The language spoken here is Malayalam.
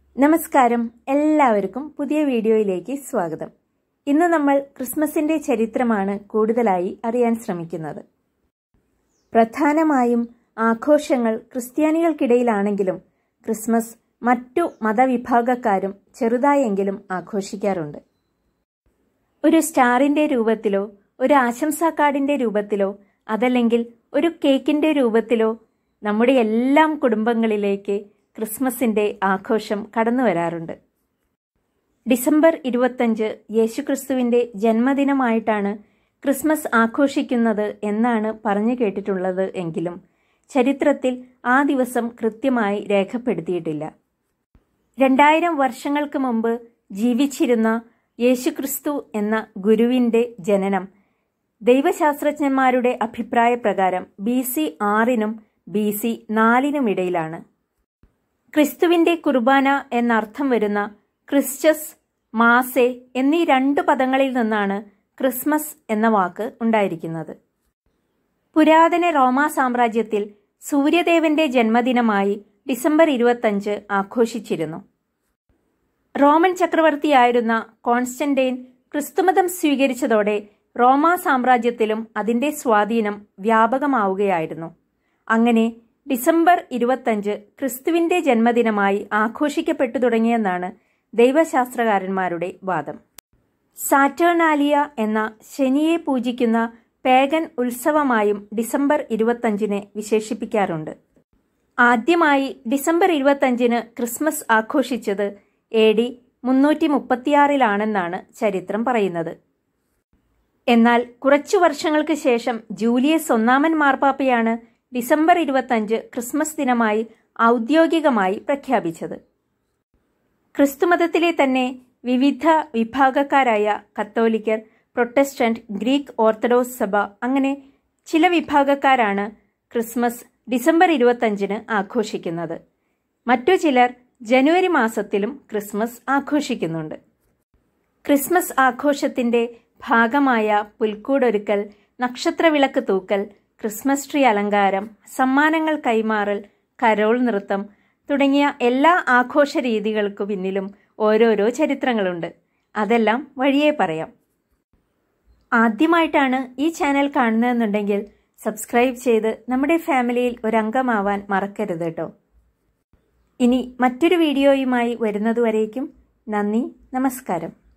നമസ്കാരം എല്ലാവർക്കും പുതിയ വീഡിയോയിലേക്ക് സ്വാഗതം ഇന്ന് നമ്മൾ ക്രിസ്മസിന്റെ ചരിത്രമാണ് കൂടുതലായി അറിയാൻ ശ്രമിക്കുന്നത് പ്രധാനമായും ആഘോഷങ്ങൾ ക്രിസ്ത്യാനികൾക്കിടയിലാണെങ്കിലും ക്രിസ്മസ് മറ്റു മതവിഭാഗക്കാരും ചെറുതായെങ്കിലും ആഘോഷിക്കാറുണ്ട് ഒരു സ്റ്റാറിന്റെ രൂപത്തിലോ ഒരു ആശംസാ കാർഡിന്റെ രൂപത്തിലോ അതല്ലെങ്കിൽ ഒരു കേക്കിന്റെ രൂപത്തിലോ നമ്മുടെ എല്ലാം കുടുംബങ്ങളിലേക്ക് ക്രിസ്മസിന്റെ ആഘോഷം കടന്നു വരാറുണ്ട് ഡിസംബർ ഇരുപത്തഞ്ച് യേശുക്രിസ്തുവിന്റെ ജന്മദിനമായിട്ടാണ് ക്രിസ്മസ് ആഘോഷിക്കുന്നത് എന്നാണ് പറഞ്ഞു കേട്ടിട്ടുള്ളത് എങ്കിലും ചരിത്രത്തിൽ ആ ദിവസം കൃത്യമായി രേഖപ്പെടുത്തിയിട്ടില്ല രണ്ടായിരം വർഷങ്ങൾക്ക് മുമ്പ് ജീവിച്ചിരുന്ന യേശുക്രിസ്തു എന്ന ഗുരുവിന്റെ ജനനം ദൈവശാസ്ത്രജ്ഞന്മാരുടെ അഭിപ്രായ പ്രകാരം ബി സി ആറിനും ബി സി നാലിനുമിടയിലാണ് ക്രിസ്തുവിന്റെ കുർബാന എന്നർത്ഥം വരുന്ന ക്രിസ്റ്റസ് മാസെ എന്നീ രണ്ട് പദങ്ങളിൽ നിന്നാണ് ക്രിസ്മസ് എന്ന വാക്ക് ഉണ്ടായിരിക്കുന്നത് പുരാതന റോമാ സാമ്രാജ്യത്തിൽ സൂര്യദേവന്റെ ജന്മദിനമായി ഡിസംബർ ഇരുപത്തഞ്ച് ആഘോഷിച്ചിരുന്നു റോമൻ ചക്രവർത്തിയായിരുന്ന കോൺസ്റ്റന്റൈൻ ക്രിസ്തുമതം സ്വീകരിച്ചതോടെ റോമാ സാമ്രാജ്യത്തിലും അതിന്റെ സ്വാധീനം വ്യാപകമാവുകയായിരുന്നു അങ്ങനെ ഡിസംബർ ഇരുപത്തഞ്ച് ക്രിസ്തുവിന്റെ ജന്മദിനമായി ആഘോഷിക്കപ്പെട്ടു തുടങ്ങിയെന്നാണ് ദൈവശാസ്ത്രകാരന്മാരുടെ വാദം സാറ്റേർണാലിയ എന്ന ശനിയെ പൂജിക്കുന്ന പേഗൻ ഉത്സവമായും ഡിസംബർ ഇരുപത്തഞ്ചിനെ വിശേഷിപ്പിക്കാറുണ്ട് ആദ്യമായി ഡിസംബർ ഇരുപത്തഞ്ചിന് ക്രിസ്മസ് ആഘോഷിച്ചത് എ ഡി മുന്നൂറ്റി മുപ്പത്തിയാറിലാണെന്നാണ് ചരിത്രം പറയുന്നത് എന്നാൽ കുറച്ചു വർഷങ്ങൾക്ക് ശേഷം ജൂലിയസ് ഒന്നാമൻ മാർപ്പാപ്പയാണ് ഡിസംബർ ഇരുപത്തഞ്ച് ക്രിസ്മസ് ദിനമായി ഔദ്യോഗികമായി പ്രഖ്യാപിച്ചത് ക്രിസ്തുമതത്തിലെ തന്നെ വിവിധ വിഭാഗക്കാരായ കത്തോലിക്കർ പ്രൊട്ടസ്റ്റന്റ് ഗ്രീക്ക് ഓർത്തഡോക്സ് സഭ അങ്ങനെ ചില വിഭാഗക്കാരാണ് ക്രിസ്മസ് ഡിസംബർ ഇരുപത്തഞ്ചിന് ആഘോഷിക്കുന്നത് മറ്റു ചിലർ ജനുവരി മാസത്തിലും ക്രിസ്മസ് ആഘോഷിക്കുന്നുണ്ട് ക്രിസ്മസ് ആഘോഷത്തിന്റെ ഭാഗമായ പുൽക്കൂടൊരുക്കൽ നക്ഷത്രവിളക്ക് തൂക്കൽ ക്രിസ്മസ് ട്രീ അലങ്കാരം സമ്മാനങ്ങൾ കൈമാറൽ കരോൾ നൃത്തം തുടങ്ങിയ എല്ലാ ആഘോഷ രീതികൾക്കു പിന്നിലും ഓരോരോ ചരിത്രങ്ങളുണ്ട് അതെല്ലാം വഴിയേ പറയാം ആദ്യമായിട്ടാണ് ഈ ചാനൽ കാണുന്നതെന്നുണ്ടെങ്കിൽ സബ്സ്ക്രൈബ് ചെയ്ത് നമ്മുടെ ഫാമിലിയിൽ ഒരംഗമാവാൻ മറക്കരുത് കേട്ടോ ഇനി മറ്റൊരു വീഡിയോയുമായി വരുന്നതുവരേക്കും നന്ദി നമസ്കാരം